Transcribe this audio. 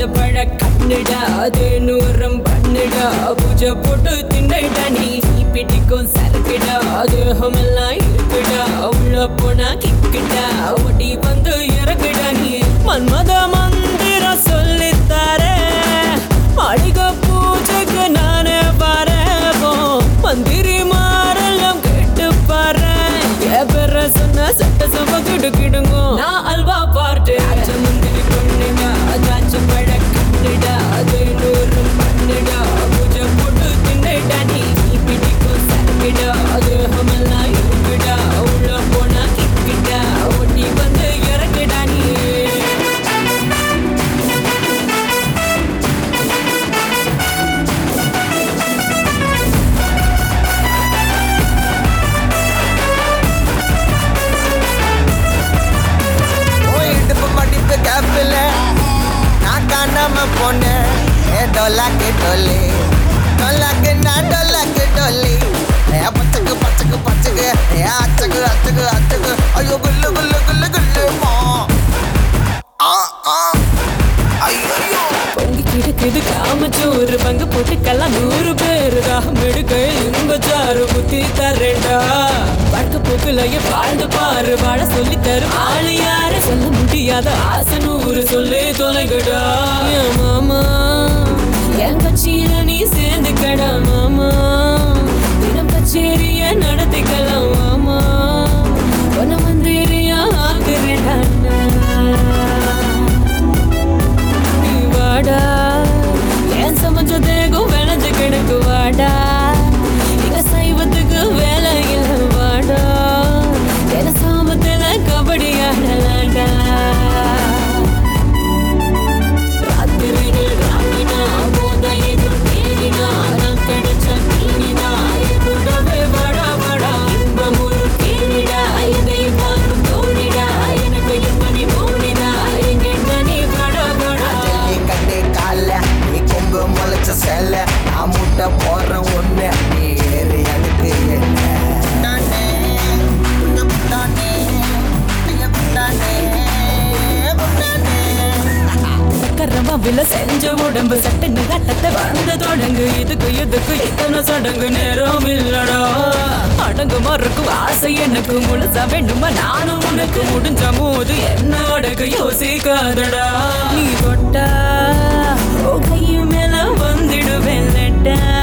திராட்சை பழ கண்ணுடா அது நூறம் பண்ணுடா பூஜை போட்டு தின்னுடா நீ நீ பிடிக்கும் சரக்குடா தேகமெல்லாம் இருக்குடா உள்ள போனா கிக்குடா ஓடி வந்து இறக்குடா நீ மன்மத மந்திரம் சொல்லித்தாரே மாளிகை பூஜைக்கு நானே வரேன் மந்திரி மாரெல்லாம் கேட்டு பாரு என் பேர சொன்ன சட்ட சபை கிடுக்கிடுங்க நான் அல்வா பாட்டு ஆச்ச முந்திரி பொண்ணுடா அதாச்ச பழ கண்ணுடா அது நூறு பண்ணுடா பூஜை போட்டு தின்னுடா நீ நீ பிடிக்கும் சரக்குடா அது ஹமெல்லாம் இருக்குடா உள்ள போனா கிக்குடா ஒட்டி வந்து இறக்குடா நீ உன் இடுப்பு மடிப்பு கேப்பில் நான் காணாம போனேன் ஏ டொல்லாக்கு டொல்லி டொல்லாக்கு நான் டொல்லாக்கு டொல்லி ஏ பச்சக்கு பச்சக்கு பச்சக்கு ஏ அச்சக்கு அச்சக்கு அச்சக்கு ஐயோ குல்லு குல்லு குல்லு குல்லு மா ஆ ஆ ஐயோ பொங்கி கிடக்குது காமச்சோறு பங்கு போட்டுக்கெல்லாம் நூறு பேரு தாகம் எடுக்க இங்க சாறு புத்தி தரேன்டா பழக்க போக்குலைய வாழ்ந்து பாரு வாழ சொல்லி தரும் ஆளு யாரு சொல்ல முடியாத ஆசை நூறு சொல்லி தொலைகடா என் மாமா என் கட்சியில நீ சேர்ந்துக்கடா மாமா தினம் கச்சேரிய நடத்திக்கலாம் மாமா உன மந்திரியா ஆக்குறேன்டா நான். நீ வாடா ஏன் சமைச்ச தேகம் விளைஞ்சு கிடக்கு வாடா இங்க சைவத்துக்கு வேலை இல்லை வாடா என சாமத்துல கபடி ஆடலாடா ராத்திரிகள் ராமினா போதையில் தேனினா நான் கிடைச்ச மீனினா கூடவே வாடா வாடா இன்பம் ஒரு கேணிடா இதை வாங்கும் தோணிடா எனக்கு இன்பனி போனிடா எங்க நீ வாடா வாடா நீ கண்டு கால நீ கொம்பு முளைச்ச செல்ல நான் முட்டை போடுற ஒண்ணு நீ ஏறு எனக்கு என்ன புட்டானே, புட்ட புட்டானே, ஐயா புட்டானே, புட்டானே. சக்கரமா வில செஞ்ச உடம்பு சட்டன்னு கட்டத்தை வந்து தொடங்கு இதுக்கு இதுக்கு இத்தனை சடங்கு நேரம் இல்லடா அடங்கு மறுக்கும் ஆசை எனக்கு முழுசா வேண்டுமா நானும் உனக்கு முடிஞ்ச போது என்னோடக்கு யோசிக்காதடா நீ தொட்டா ஓ கையும் மேல வந்துடுவேன் லெட்டா